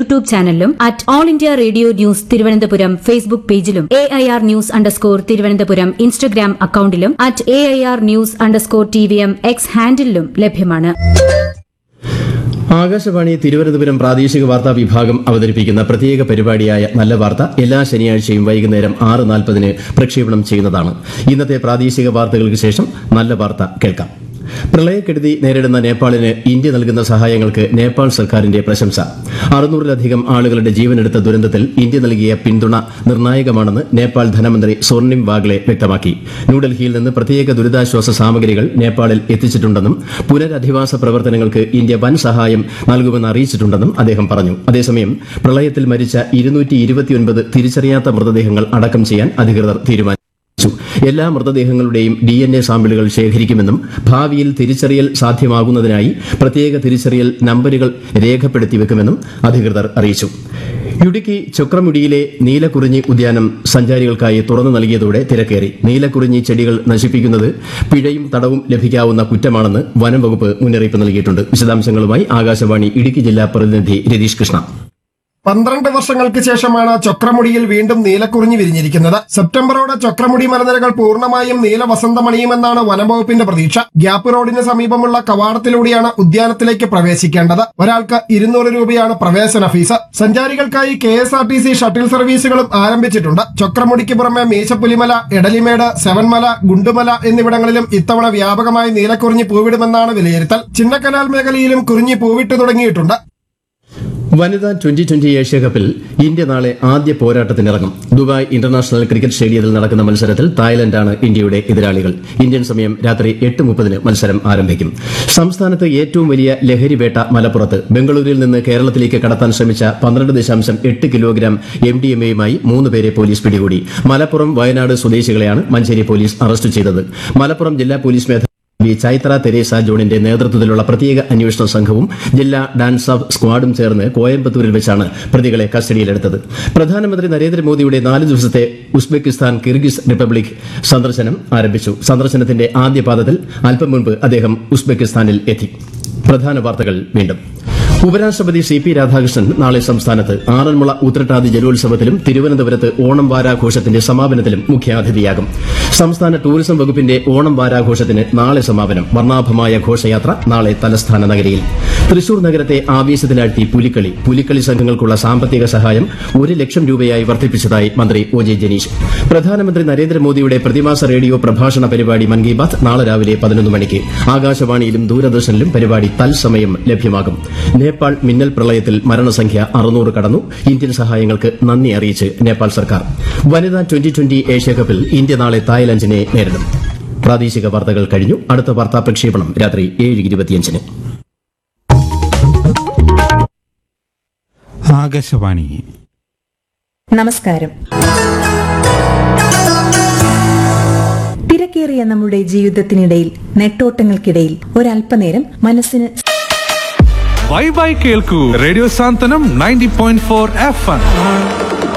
YouTube ചാനലിലും at all India radio news Thiruvananthapuram Facebook പേജിലും A I R news underscore Thiruvananthapuram Instagram അക്കൌണ്ടിലും at A I R news underscore T V M X ഹാൻഡിലും ലഭ്യമാണ് ആകാശവാണി തിരുവനന്തപുരം പ്രാദേശിക വാർത്താ വിഭാഗം അവതരിപ്പിക്കുന്ന പ്രത്യേക പരിപാടിയായ നല്ല വാർത്ത എല്ലാ ശനിയാഴ്ചയും വൈകുന്നേരം ആറ് നാൽപ്പതിന് പ്രക്ഷേപണം ചെയ്യുന്നതാണ് ഇന്നത്തെ പ്രാദേശിക വാർത്തകൾക്ക് ശേഷം നല്ല വാർത്ത കേൾക്കാം പ്രളയക്കെടുതി നേരിടുന്ന നേപ്പാളിന് ഇന്ത്യ നൽകുന്ന സഹായങ്ങൾക്ക് നേപ്പാൾ സർക്കാരിന്റെ പ്രശംസ അറുന്നൂറിലധികം ആളുകളുടെ ജീവനെടുത്ത ദുരന്തത്തിൽ ഇന്ത്യ നൽകിയ പിന്തുണ നിർണായകമാണെന്ന് നേപ്പാൾ ധനമന്ത്രി സ്വർണിം വാഗ്ലെ വ്യക്തമാക്കി ന്യൂഡൽഹിയിൽ നിന്ന് പ്രത്യേക ദുരിതാശ്വാസ സാമഗ്രികൾ നേപ്പാളിൽ എത്തിച്ചിട്ടുണ്ടെന്നും പുനരധിവാസ പ്രവർത്തനങ്ങൾക്ക് ഇന്ത്യ വൻ സഹായം നൽകുമെന്ന് അറിയിച്ചിട്ടുണ്ടെന്നും അദ്ദേഹം പറഞ്ഞു അതേസമയം പ്രളയത്തിൽ മരിച്ച ഇരുന്നൂറ്റി തിരിച്ചറിയാത്ത മൃതദേഹങ്ങൾ അടക്കം ചെയ്യാൻ അധികൃതർ തീരുമാനിച്ചു എല്ലാ മൃതദേഹങ്ങളുടെയും ഡി എൻ എ സാമ്പിളുകൾ ശേഖരിക്കുമെന്നും ഭാവിയിൽ തിരിച്ചറിയൽ സാധ്യമാകുന്നതിനായി പ്രത്യേക തിരിച്ചറിയൽ നമ്പരുകൾ രേഖപ്പെടുത്തി വെക്കുമെന്നും അധികൃതർ അറിയിച്ചു ഇടുക്കി ചൊക്രമുടിയിലെ നീലക്കുറിഞ്ഞി ഉദ്യാനം സഞ്ചാരികൾക്കായി തുറന്നു നൽകിയതോടെ തിരക്കേറി നീലക്കുറിഞ്ഞി ചെടികൾ നശിപ്പിക്കുന്നത് പിഴയും തടവും ലഭിക്കാവുന്ന കുറ്റമാണെന്ന് വനം വകുപ്പ് മുന്നറിയിപ്പ് നൽകിയിട്ടുണ്ട് വിശദാംശങ്ങളുമായി ആകാശവാണി ഇടുക്കി ജില്ലാ പ്രതിനിധി രതീഷ് കൃഷ്ണ പന്ത്രണ്ട് വർഷങ്ങൾക്ക് ശേഷമാണ് ചക്രമുടിയിൽ വീണ്ടും നീലക്കുറിഞ്ഞി വിരിഞ്ഞിരിക്കുന്നത് സെപ്റ്റംബറോടെ ചക്രമുടി മലനിരകൾ പൂർണ്ണമായും നീല വസന്തമണിയുമെന്നാണ് വനംവകുപ്പിന്റെ പ്രതീക്ഷ ഗ്യാപ്പ് റോഡിന് സമീപമുള്ള കവാടത്തിലൂടെയാണ് ഉദ്യാനത്തിലേക്ക് പ്രവേശിക്കേണ്ടത് ഒരാൾക്ക് ഇരുന്നൂറ് രൂപയാണ് പ്രവേശന ഫീസ് സഞ്ചാരികൾക്കായി K S R T C shuttle സർവീസുകളും ആരംഭിച്ചിട്ടുണ്ട് ചക്രമുടിക്ക് പുറമെ മീശപ്പുലിമല എടലിമേട് സെവൻമല ഗുണ്ടുമല എന്നിവിടങ്ങളിലും ഇത്തവണ വ്യാപകമായി നീലക്കുറിഞ്ഞി പൂവിടുമെന്നാണ് വിലയിരുത്തൽ ചിന്നക്കനാൽ മേഖലയിലും കുറിഞ്ഞി പൂവിട്ടു തുടങ്ങിയിട്ടുണ്ട് വനിതാ ട്വന്റി ട്വന്റി ഏഷ്യാകപ്പിൽ ഇന്ത്യ നാളെ ആദ്യ പോരാട്ടത്തിനിറങ്ങും ദുബായ് ഇന്റർനാഷണൽ ക്രിക്കറ്റ് സ്റ്റേഡിയത്തിൽ നടക്കുന്ന മത്സരത്തിൽ തായ്ലൻഡാണ് ഇന്ത്യയുടെ എതിരാളികൾ ഇന്ത്യൻ സമയം രാത്രി എട്ട് മുപ്പതിന് മത്സരം ആരംഭിക്കും സംസ്ഥാനത്ത് ഏറ്റവും വലിയ ലഹരിവേട്ട മലപ്പുറത്ത് ബംഗളൂരുവിൽ നിന്ന് കേരളത്തിലേക്ക് കടത്താൻ ശ്രമിച്ച പന്ത്രണ്ട് ദശാംശം എട്ട് കിലോഗ്രാം എം ഡി എം എയുമായി മൂന്ന് പേരെ പോലീസ് പിടികൂടി മലപ്പുറം വയനാട് സ്വദേശികളെയാണ് മഞ്ചേരി പോലീസ് അറസ്റ്റ് ചെയ്തത് മലപ്പുറം ജില്ലാ പോലീസ് മേധാവി വി ചൈത്ര തെരേസ ജോണിന്റെ നേതൃത്വത്തിലുള്ള പ്രത്യേക അന്വേഷണ സംഘവും ജില്ലാ ഡാൻസ് ഓഫ് സ്ക്വാഡും ചേർന്ന് കോയമ്പത്തൂരിൽ വെച്ചാണ് പ്രതികളെ കസ്റ്റഡിയിലെടുത്തത് പ്രധാനമന്ത്രി നരേന്ദ്രമോദിയുടെ നാല് ദിവസത്തെ ഉസ്ബെക്കിസ്ഥാൻ കിർഗിസ് റിപ്പബ്ലിക് സന്ദർശനം ആരംഭിച്ചു സന്ദർശനത്തിന്റെ ആദ്യ പാദത്തിൽ അല്പം മുൻപ് അദ്ദേഹം ഉസ്ബെക്കിസ്ഥാനിൽ എത്തി പ്രധാന വാർത്തകൾ വീണ്ടും ഉപരാഷ്ട്രപതി സി പി രാധാകൃഷ്ണൻ നാളെ സംസ്ഥാനത്ത് ആറന്മുള ഉത്രട്ടാതി ജലോത്സവത്തിലും തിരുവനന്തപുരത്ത് ഓണം വാരാഘോഷത്തിന്റെ സമാപനത്തിലും മുഖ്യാതിഥിയാകും സംസ്ഥാന ടൂറിസം വകുപ്പിന്റെ ഓണം വാരാഘോഷത്തിന് നാളെ സമാപനം വർണ്ണാഭമായ ഘോഷയാത്ര നാളെ തലസ്ഥാന നഗരിയിൽ തൃശൂർ നഗരത്തെ ആവേശത്തിലാഴ്ത്തി പുലിക്കളി പുലിക്കളി സംഘങ്ങൾക്കുള്ള സാമ്പത്തിക സഹായം ഒരു ലക്ഷം രൂപയായി വർദ്ധിപ്പിച്ചതായി മന്ത്രി ഒ ജെ ജനീഷ് പ്രധാനമന്ത്രി നരേന്ദ്രമോദിയുടെ പ്രതിമാസ റേഡിയോ പ്രഭാഷണ പരിപാടി മൻ കി ബാത് നാളെ രാവിലെ പതിനൊന്ന് മണിക്ക് ആകാശവാണിയിലും ദൂരദർശനിലും പരിപാടി തത്സമയം ലഭ്യമാകും നേപ്പാൾ മിന്നൽ പ്രളയത്തിൽ മരണസംഖ്യ അറുന്നൂറ് കടന്നു ഇന്ത്യൻ സഹായങ്ങൾക്ക് നന്ദി അറിയിച്ച് നേപ്പാൾ സർക്കാർ വനിതാ ട്വന്റി ട്വന്റി ഏഷ്യാകപ്പിൽ ഇന്ത്യ നാളെ തായ്ലൻഡിനെ നേരിടും പ്രാദേശിക വാർത്തകൾ കഴിഞ്ഞു അടുത്ത വാർത്താ പ്രക്ഷേപണം രാത്രി ഏഴ് ഇരുപത്തിയഞ്ചിന് ആകാശവാണി നമസ്കാരം തിരക്കേറിയ നമ്മുടെ ജീവിതത്തിനിടയിൽ നെട്ടോട്ടങ്ങൾക്കിടയിൽ ഒരല്പനേരം മനസ്സിന് ബൈ ബൈ കേൾക്കൂ radio Santhwanam ninety point four F M